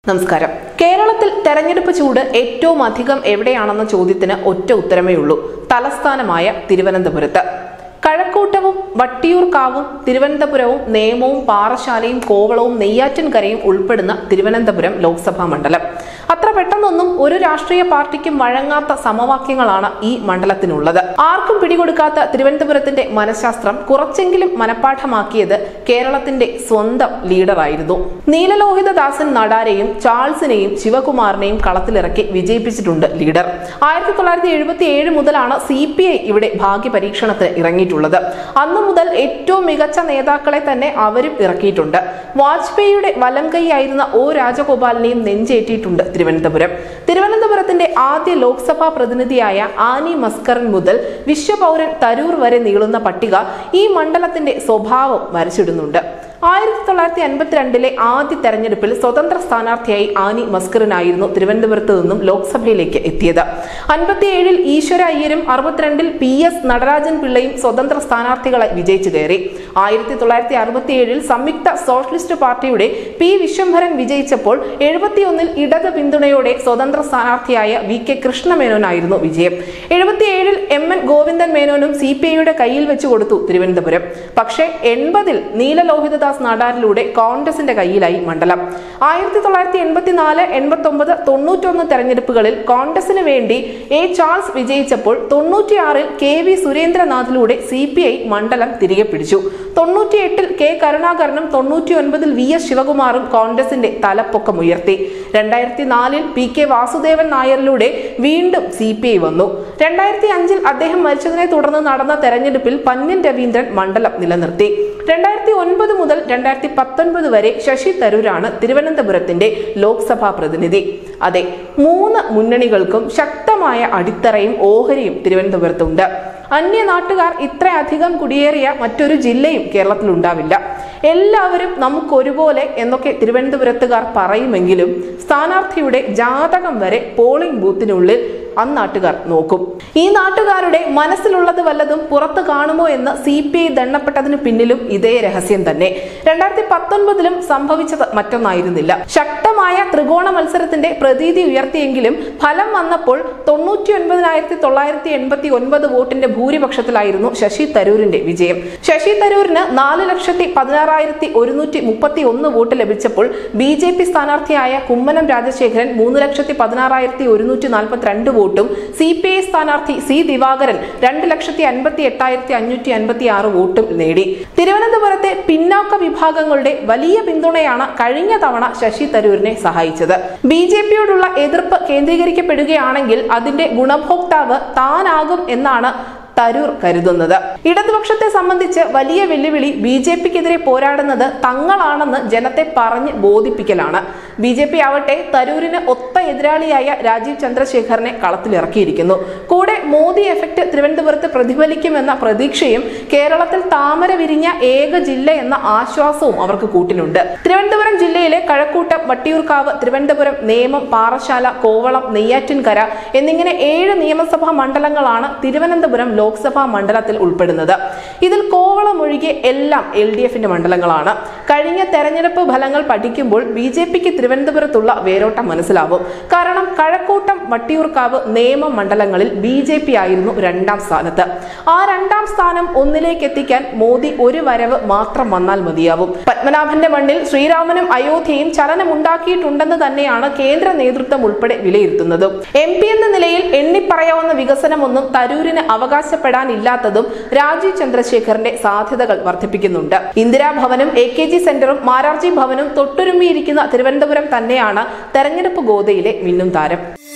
നമസ്കാരം കേരളത്തിൽ തെരഞ്ഞെടുപ്പ് ചൂട് ഏറ്റവും അധികം എവിടെയാണെന്ന ചോദ്യത്തിന് ഒറ്റ ഉത്തരമേ ഉള്ളൂ തലസ്ഥാനമായ തിരുവനന്തപുരത്ത് കഴക്കൂട്ടവും വട്ടിയൂർക്കാവും തിരുവനന്തപുരവും നേമവും പാറശാലയും കോവളവും നെയ്യാറ്റിൻകരയും ഉൾപ്പെടുന്ന തിരുവനന്തപുരം ലോക്സഭാ മണ്ഡലം അത്ര പെട്ടെന്നൊന്നും ഒരു രാഷ്ട്രീയ പാർട്ടിക്കും വഴങ്ങാത്ത സമവാക്യങ്ങളാണ് ഈ മണ്ഡലത്തിനുള്ളത് ആർക്കും പിടികൊടുക്കാത്ത തിരുവനന്തപുരത്തിന്റെ മനഃശാസ്ത്രം കുറച്ചെങ്കിലും മനഃപ്പാഠമാക്കിയത് കേരളത്തിന്റെ സ്വന്തം ലീഡറായിരുന്നു നീലലോഹിതദാസൻ നടാരെയും ചാൾസിനെയും ശിവകുമാറിനെയും കളത്തിലിറക്കി വിജയിപ്പിച്ചിട്ടുണ്ട് ലീഡർ ആയിരത്തി തൊള്ളായിരത്തി എഴുപത്തി ഏഴ് മുതലാണ് സി പി ഐ ഇവിടെ ഭാഗ്യ പരീക്ഷണത്തിന് ഇറങ്ങിയിട്ടുള്ളത് അന്നു മുതൽ ഏറ്റവും മികച്ച നേതാക്കളെ തന്നെ അവരും ഇറക്കിയിട്ടുണ്ട് വാജ്പേയിയുടെ വലം കൈയായിരുന്ന ഒ രാജഗോപാലിനെയും നെഞ്ചേറ്റിയിട്ടുണ്ട് തിരുവനന്തപുരം തിരുവനന്തപുരത്തിന്റെ ആദ്യ ലോക്സഭാ പ്രതിനിധിയായ ആനി മസ്കറൻ മുതൽ വിശ്വപൗരൻ തരൂർ വരെ നീളുന്ന പട്ടിക ഈ മണ്ഡലത്തിന്റെ സ്വഭാവം വരച്ചിടുന്നുണ്ട് ആയിരത്തി തൊള്ളായിരത്തി അൻപത്തിരണ്ടിലെ ആദ്യ തെരഞ്ഞെടുപ്പിൽ സ്വതന്ത്ര സ്ഥാനാർത്ഥിയായി ആനി മസ്കറിനായിരുന്നു തിരുവനന്തപുരത്ത് നിന്നും ലോക്സഭയിലേക്ക് എത്തിയത് അൻപത്തിയേഴിൽ ഈശ്വര അയ്യരും അറുപത്തിരണ്ടിൽ പി എസ് നടരാജൻ പിള്ളയും സ്വതന്ത്ര സ്ഥാനാർത്ഥികളായി വിജയിച്ചു കയറി ആയിരത്തി തൊള്ളായിരത്തി അറുപത്തിയേഴിൽ സംയുക്ത സോഷ്യലിസ്റ്റ് പാർട്ടിയുടെ പി വിശ്വംഭരൻ വിജയിച്ചപ്പോൾ എഴുപത്തിയൊന്നിൽ ഇടത് പിന്തുണയോടെ സ്വതന്ത്ര സ്ഥാനാർത്ഥിയായ വി കെ കൃഷ്ണമേനോനായിരുന്നു വിജയം എഴുപത്തിയേഴിൽ എം എൻ ഗോവിന്ദൻ മേനോനും സി പി ഐയുടെ കയ്യിൽ വെച്ചു കൊടുത്തു തിരുവനന്തപുരം പക്ഷേ എൺപതിൽ നീലലോഹിതദാസ് നാടാറിലൂടെ കോൺഗ്രസിന്റെ കയ്യിലായി മണ്ഡലം ആയിരത്തി തൊള്ളായിരത്തി എൺപത്തിനാല് എൺപത്തി ഒമ്പത് തൊണ്ണൂറ്റൊന്ന് തെരഞ്ഞെടുപ്പുകളിൽ കോൺഗ്രസിന് വേണ്ടി എ ചാൾസ് വിജയിച്ചപ്പോൾ തൊണ്ണൂറ്റിയാറിൽ കെ വി സുരേന്ദ്രനാഥിലൂടെ സി പി ഐ മണ്ഡലം തിരികെ പിടിച്ചു തൊണ്ണൂറ്റിയെട്ടിൽ കെ കരുണാകരനും തൊണ്ണൂറ്റി ഒൻപതിൽ വി എസ് ശിവകുമാറും കോൺഗ്രസിന്റെ തലപ്പൊക്കമുയർത്തി രണ്ടായിരത്തി നാലിൽ പി കെ വാസുദേവൻ നായരിലൂടെ വീണ്ടും സി പി ഐ വന്നു രണ്ടായിരത്തി അഞ്ചിൽ അദ്ദേഹം മരിച്ചതിനെ തുടർന്ന് നടന്ന തെരഞ്ഞെടുപ്പിൽ പന്ന്യൻ രവീന്ദ്രൻ മണ്ഡലം നിലനിർത്തി രണ്ടായിരത്തി ഒൻപത് മുതൽ രണ്ടായിരത്തി പത്തൊൻപത് വരെ ശശി തരൂരാണ് തിരുവനന്തപുരത്തിന്റെ ലോക്സഭാ പ്രതിനിധി അതെ മൂന്ന് മുന്നണികൾക്കും ശക്തമായ അടിത്തറയും ഓഹരിയും തിരുവനന്തപുരത്തുണ്ട് അന്യ നാട്ടുകാർ ഇത്രയധികം കുടിയേറിയ മറ്റൊരു ജില്ലയും കേരളത്തിൽ ഉണ്ടാവില്ല എല്ലാവരും നമുക്ക് ഒരുപോലെ എന്നൊക്കെ തിരുവനന്തപുരത്തുകാർ പറയുമെങ്കിലും സ്ഥാനാർത്ഥിയുടെ ജാതകം വരെ പോളിംഗ് ബൂത്തിനുള്ളിൽ അന്നാട്ടുകാർ നോക്കും ഈ നാട്ടുകാരുടെ മനസ്സിലുള്ളത് വല്ലതും പുറത്തു കാണുമോ എന്ന് സി പി ഐ ദണ്ണപ്പെട്ടതിന് പിന്നിലും ഇതേ രഹസ്യം തന്നെ രണ്ടായിരത്തി പത്തൊൻപതിലും സംഭവിച്ചത് മറ്റൊന്നായിരുന്നില്ല ശക്തമായ ത്രികോണ മത്സരത്തിന്റെ പ്രതീതി ഉയർത്തിയെങ്കിലും ഫലം വന്നപ്പോൾ തൊണ്ണൂറ്റി ഒൻപതിനായിരത്തി തൊള്ളായിരത്തി എൺപത്തി ഒൻപത് വോട്ടിന്റെ ഭൂരിപക്ഷത്തിലായിരുന്നു ശശി തരൂരിന്റെ വിജയം ശശി തരൂരിന് നാല് ലക്ഷത്തി പതിനാറായിരത്തി ഒരുന്നൂറ്റി മുപ്പത്തി ഒന്ന് വോട്ട് ലഭിച്ചപ്പോൾ ബി ജെ പി സ്ഥാനാർത്ഥിയായ കുമ്മനം രാജശേഖരൻ മൂന്ന് ലക്ഷത്തി പതിനാറായിരത്തി ഒരുന്നൂറ്റി നാൽപ്പത്തിരണ്ട് വോട്ടും സി പി ഐ സ്ഥാനാർത്ഥി സി ദിവാകരൻ രണ്ട് ലക്ഷത്തി അൻപത്തി എട്ടായിരത്തി അഞ്ഞൂറ്റി അൻപത്തി ആറ് വോട്ടും നേടി തിരുവനന്തപുരത്തെ പിന്നാക്ക വിഭാഗങ്ങളുടെ വലിയ പിന്തുണയാണ് കഴിഞ്ഞ തവണ ശശി തരൂരിനെ സഹായിച്ചത് ബി ജെ പിയോടുള്ള എതിർപ്പ് കേന്ദ്രീകരിക്കപ്പെടുകയാണെങ്കിൽ അതിന്റെ ഗുണഭോക്താവ് താനാകും എന്നാണ് തരൂർ കരുതുന്നത് ഇടതുപക്ഷത്തെ സംബന്ധിച്ച് വലിയ വെല്ലുവിളി ബി ജെ പിക്കെതിരെ പോരാടുന്നത് തങ്ങളാണെന്ന് ജനത്തെ പറഞ്ഞ് ബോധിപ്പിക്കലാണ് ബി ജെ പി ആവട്ടെ തരൂരിന് ഒത്ത എതിരാളിയായ രാജീവ് ചന്ദ്രശേഖറിനെ കളത്തിലിറക്കിയിരിക്കുന്നു കൂടെ മോദി എഫക്ട് തിരുവനന്തപുരത്ത് പ്രതിഫലിക്കുമെന്ന പ്രതീക്ഷയും കേരളത്തിൽ താമര വിരിഞ്ഞ ഏക ജില്ല എന്ന ആശ്വാസവും അവർക്ക് കൂട്ടിനുണ്ട് തിരുവനന്തപുരം ജില്ലയിലെ കഴക്കൂട്ടം വട്ടിയൂർക്കാവ് തിരുവനന്തപുരം നേമം പാറശാല കോവളം നെയ്യാറ്റിൻകര എന്നിങ്ങനെ ഏഴ് നിയമസഭാ മണ്ഡലങ്ങളാണ് തിരുവനന്തപുരം ലോക്സഭാ മണ്ഡലത്തിൽ ഉൾപ്പെടുന്നത് ഇതിൽ കോവളം ഒഴികെ എല്ലാം എൽ ഡി എഫിന്റെ മണ്ഡലങ്ങളാണ് കഴിഞ്ഞ തെരഞ്ഞെടുപ്പ് ഫലങ്ങൾ പഠിക്കുമ്പോൾ ബി ജെ പിക്ക് തിരുവനന്തപുരത്തുള്ള വേരോട്ടം മനസ്സിലാവും കാരണം കഴക്കൂട്ടം വട്ടിയൂർക്കാവ് നേമം മണ്ഡലങ്ങളിൽ ബി ജെ പി ആയിരുന്നു രണ്ടാം സ്ഥാനത്ത് ആ രണ്ടാം സ്ഥാനം ഒന്നിലേക്ക് എത്തിക്കാൻ മോദി ഒരു വരവ് മാത്രം വന്നാൽ മതിയാവും പത്മനാഭന്റെ മണ്ണിൽ ശ്രീരാമനും അയോധ്യയും ചലനമുണ്ടാക്കിയിട്ടുണ്ടെന്ന് തന്നെയാണ് കേന്ദ്ര നേതൃത്വം ഉൾപ്പെടെ വിലയിരുത്തുന്നത് എം പി എന്ന നിലയിൽ എണ്ണിപ്പറയാവുന്ന വികസനമൊന്നും തരൂരിന് അവകാശപ്പെടാനില്ലാത്തതും രാജീവ് ചന്ദ്രശേഖറിന്റെ സാധ്യതകൾ വർദ്ധിപ്പിക്കുന്നുണ്ട് ഇന്ദിരാഭവനും എ കെ ജി സെന്ററും മാരാർജി ഭവനും തൊട്ടുരുമ്മിയിരിക്കുന്ന തിരുവനന്തപുരം തന്നെയാണ് തെരഞ്ഞെടുപ്പ് ഗോതയിലെ മിന്നും താരം